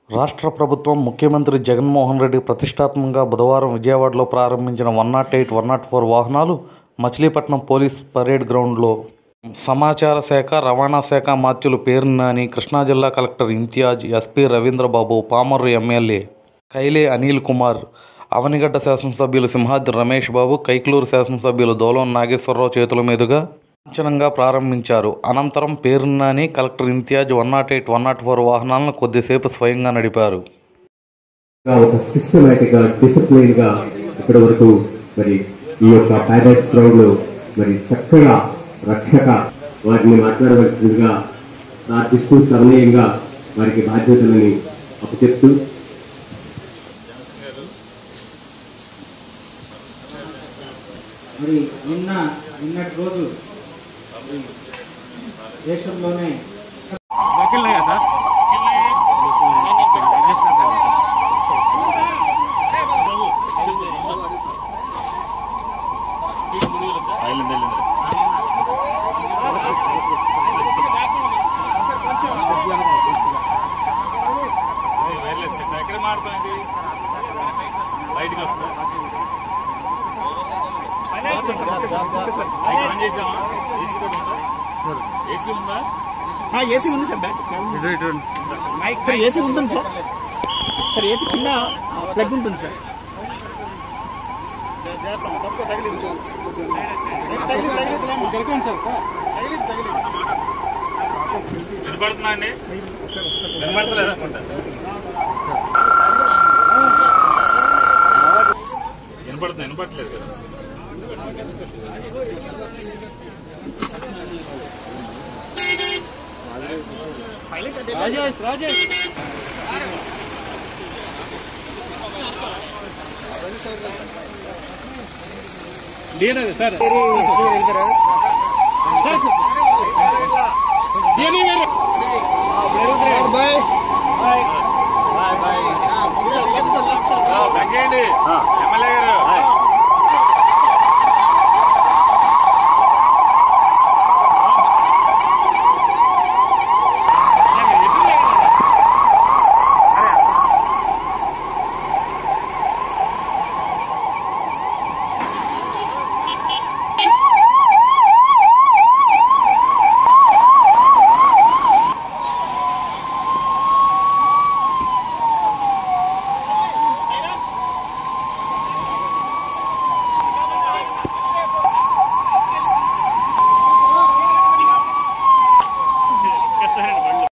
రాష్ట్ర ప్రభుత్వం ముఖ్యమంత్రి జగన్మోహన్ రెడ్డి ప్రతిష్టాత్మకంగా బుధవారం విజయవాడలో ప్రారంభించిన one nought eight one nought four వాహనాలు మచిలీపట్నం పోలీస్ పరేడ్ గ్రౌండ్లో సమాచార శాఖ రవాణా శాఖ మాత్యులు పేర్నాని కృష్ణా జిల్లా collector Imtiaz SP Ravindrababu Pamarru MLA Kaile Anil Kumar Avanigadda శాసనసభ్యులు సింహాద్రి రమేష్ బాబు కైకలూరు శాసనసభ్యులు దోలం నాగేశ్వరరావు చేతుల మీదుగా లాంఛనంగా ప్రారంభించారు అనంతరం Perni Nani collector Imtiaz one nought eight one nought four వాహనాలను కొద్దిసేపు స్వయంగా నడిపారు గా ఒక సిస్టమేటిక్ గా డిసిప్లైన్ గా ఇప్పటి వరకు మరి ఈ యొక్క ప్యారెంట్స్ గ్రౌండ్ లో మరి చక్కగా రక్షక వాటిని మాట్లాడవలసిందిగా ప్రార్థిస్తూ సమనీయంగా వారికి బాధ్యతలని అప్పచెప్తూ మరి నిన్న నిన్నటి రోజు దేశంలోనే ఎక్కడ మాడుతుంది బయటకు వస్తుంది ఆన్ చేసామా ఏసీ కూడా ఉందా ఏసీ ఉందా ఆ, ఏసీ ఉంది సార్ బ్యాక్ సార్ ఏసీ ఉంటుంది సార్ సార్ ఏసీ కింద ప్లగ్ ఉంటుంది సార్ జరగండి సార్ సార్ వినపడుతుందా అండి వినపడతలేదు అనుకుంటా వినపడుతుంది వినపడట్లేదు కదా Rajesh Rajesh DNA sir DNA గారు